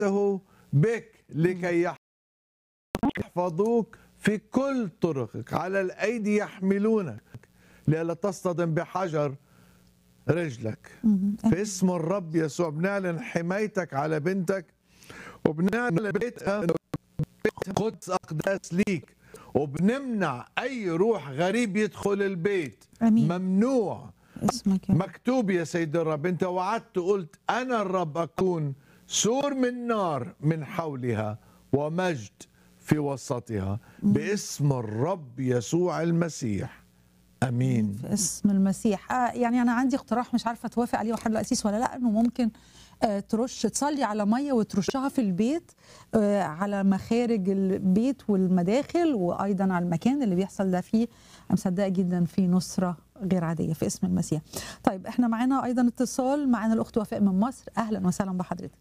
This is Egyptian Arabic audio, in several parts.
عنده بك لكي يحفظوك في كل طرقك على الأيدي يحملونك لئلا تصطدم بحجر رجلك في اسم الرب يسوع بنعلن حمايتك على بنتك وبنعلن بيتها قدس أقداس ليك وبنمنع أي روح غريب يدخل البيت آمين. ممنوع اسمك يا رب. مكتوب يا سيد الرب انت وعدت قلت انا الرب اكون سور من نار من حولها ومجد في وسطها باسم الرب يسوع المسيح امين في اسم المسيح آه يعني انا عندي اقتراح مش عارفه توافق عليه وحد الاسيس ولا لا انه ممكن آه ترش تصلي على ميه وترشها في البيت آه على مخارج البيت والمداخل وايضا على المكان اللي بيحصل ده فيه انا مصدقه جدا في نصره غير عاديه في اسم المسيح. طيب احنا معانا ايضا اتصال معانا الاخت وفاء من مصر اهلا وسهلا بحضرتك.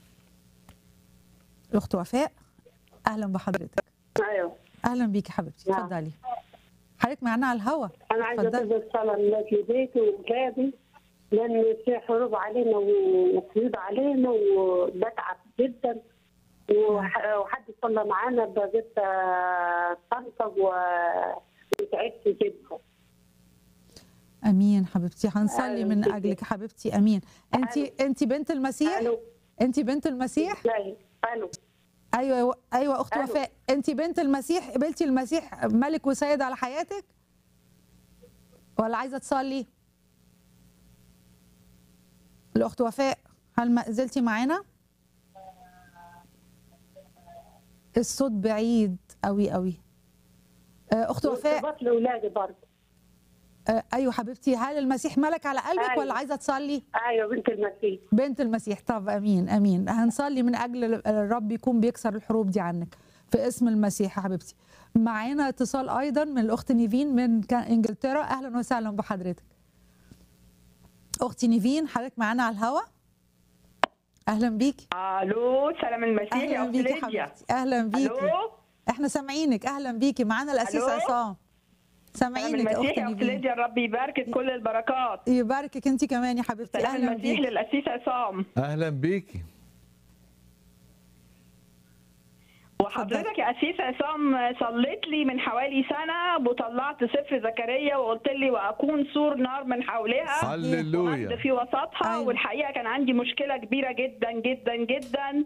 الاخت وفاء اهلا بحضرتك. ايوه اهلا بيكي حبيبتي نعم. اتفضلي. حضرتك معانا على الهوا انا عايزه اتفضلي. اطلب الصلاه لاجل بيتي واولادي لان في حروب علينا وقيود علينا وبتعب جدا وح- وحد صلى معانا بقيت طنطا وتعبت جدا امين حبيبتي هنصلي من أهلاً اجلك حبيبتي امين انت انت بنت المسيح الو انت بنت المسيح لا الو ايوه ايوه اخت ألو. وفاء انت بنت المسيح قبلتي المسيح ملك وسيد على حياتك ولا عايزه تصلي الاخت وفاء هل ما زلتي معانا الصوت بعيد قوي قوي آه، اخت وفاء ارتباط لاولادي برضه آه، ايوه حبيبتي هل المسيح ملك على قلبك أيوة. ولا عايزه تصلي ايوه بنت المسيح بنت المسيح طب امين امين هنصلي من اجل الرب يكون بيكسر الحروب دي عنك في اسم المسيح يا حبيبتي معانا اتصال ايضا من الاخت نيفين من كا- انجلترا اهلا وسهلا بحضرتك اختي نيفين حضرتك معانا على الهوا اهلا بيكي الو سلام المسيح يا اهلا اخت بيكي ليديا حبيبتي اهلا بيكي الو احنا سامعينك اهلا بيكي معانا الاسيس ألو؟ عصام سلام سامعينك يا المسيح اختي يا اخت نيفين ليديا الرب يباركك كل البركات يباركك انت كمان يا حبيبتي سلام اهلا المسيح بيكي للاسيس عصام اهلا بيكي وحضرتك يا اسيس عصام صليت لي من حوالي سنه وطلعت سفر زكريا وقلت لي واكون سور نار من حولها ومجد هللويا في وسطها أيوة. والحقيقه كان عندي مشكله كبيره جدا جدا جدا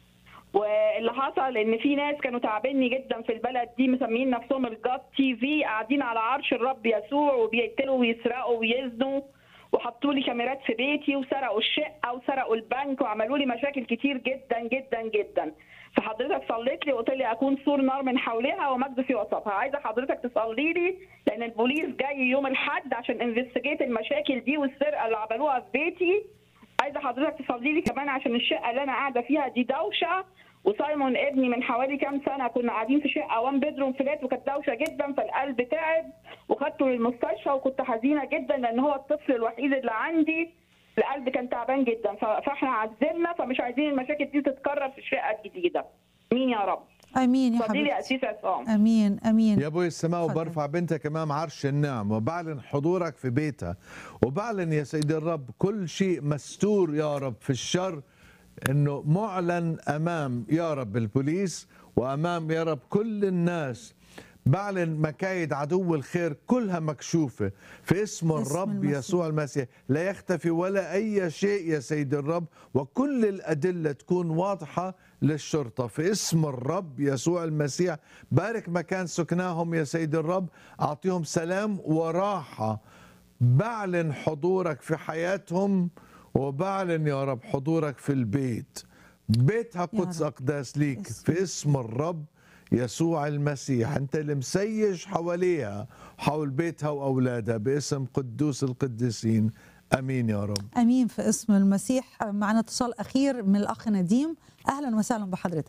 واللي حصل ان في ناس كانوا تعبني جدا في البلد دي مسميين نفسهم الجاد تي في قاعدين على عرش الرب يسوع وبيقتلوا ويسرقوا ويزنوا وحطوا لي كاميرات في بيتي وسرقوا الشقه وسرقوا البنك وعملوا لي مشاكل كتير جدا جدا جدا فحضرتك صليت لي وقلت لي اكون سور نار من حولها ومجد في وسطها عايزه حضرتك تصلي لي لان البوليس جاي يوم الاحد عشان انفستيجيت المشاكل دي والسرقه اللي عملوها في بيتي عايزه حضرتك تصلي لي كمان عشان الشقه اللي انا قاعده فيها دي دوشه وسايمون ابني من حوالي كام سنه كنا قاعدين في شقه وان بيدروم فلات وكانت دوشه جدا فالقلب تعب وخدته للمستشفى وكنت حزينه جدا لان هو الطفل الوحيد اللي عندي القلب كان تعبان جدا ف- فاحنا عزلنا فمش عايزين المشاكل دي تتكرر في الشقه الجديده مين يا رب امين يا صلي لي يا حبيبتي اسيس عصام امين امين يا ابوي السماء اتفضل. وبرفع بنتك امام عرش النعم وبعلن حضورك في بيتها وبعلن يا سيدي الرب كل شيء مستور يا رب في الشر انه معلن امام يا رب البوليس وامام يا رب كل الناس بعلن مكايد عدو الخير كلها مكشوفة في اسم اسم الرب المسيح. يسوع المسيح لا يختفي ولا أي شيء يا سيد الرب وكل الأدلة تكون واضحة للشرطة في اسم الرب يسوع المسيح بارك مكان سكناهم يا سيد الرب أعطيهم سلام وراحة بعلن حضورك في حياتهم وبعلن يا رب حضورك في البيت بيتها يا قدس رب. أقداس ليك اسم. في اسم الرب يسوع المسيح انت اللي مسيج حواليها حول بيتها واولادها باسم قدوس القديسين امين يا رب امين في اسم المسيح معنا اتصال اخير من الاخ نديم اهلا وسهلا بحضرتك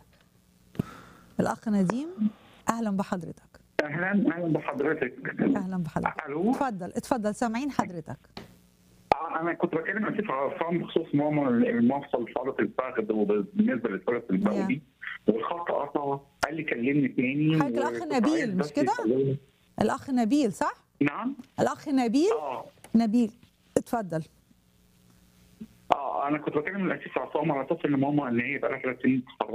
الاخ نديم اهلا بحضرتك اهلا اهلا بحضرتك اهلا بحضرتك الو اتفضل اتفضل سامعين حضرتك انا كنت بكلم اسف عصام بخصوص ماما المفصل صاله الفخذ وبالنسبه للثلث البولي والخط قطع قال لي كلمني تاني حضرتك الأخ وكنت نبيل، عايز مش بس كده؟ يسألوني- الاخ نبيل صح نعم الاخ نبيل اه نبيل اتفضل اه انا كنت بكلم الاسيس عصام على اساس ان ماما ان هي بقى لها ثلاث سنين